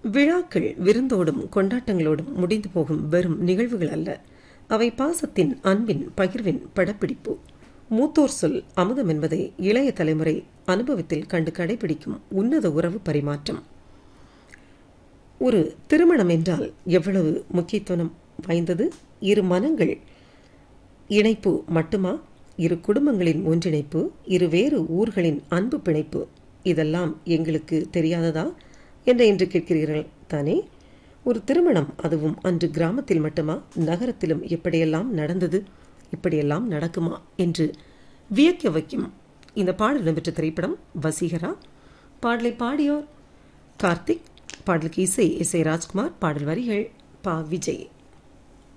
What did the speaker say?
விழாக்கள் விருந்தோடும் கொண்டாட்டங்களோடும் முடிந்து போகும் வெறும் நிகழ்வுகள் அல்ல அவை பாசத்தின் அன்பின் பகிர்வின் படப்பிடிப்பு மூத்தோர் சொல் அமுதம் என்பதை இளைய தலைமுறை அனுபவத்தில் கண்டு கடைபிடிக்கும் உன்னத உறவு பரிமாற்றம் ஒரு திருமணம் என்றால் எவ்வளவு முக்கியத்துவம் வாய்ந்தது இரு மனங்கள் இணைப்பு மட்டுமா இரு குடும்பங்களின் ஒன்றிணைப்பு இரு வேறு ஊர்களின் அன்பு பிணைப்பு இதெல்லாம் எங்களுக்கு தெரியாததா என்று இன்று கேட்கிறீர்கள் தானே ஒரு திருமணம் அதுவும் அன்று கிராமத்தில் மட்டுமா நகரத்திலும் எப்படியெல்லாம் நடந்தது இப்படியெல்லாம் நடக்குமா என்று வியக்க வைக்கும் இந்த பாடல் இடம்பெற்ற திரைப்படம் வசீகரா பாடலை பாடியோர் கார்த்திக் பாடலுக்கு இசை இசை ராஜ்குமார் பாடல் வரிகள் பா விஜய்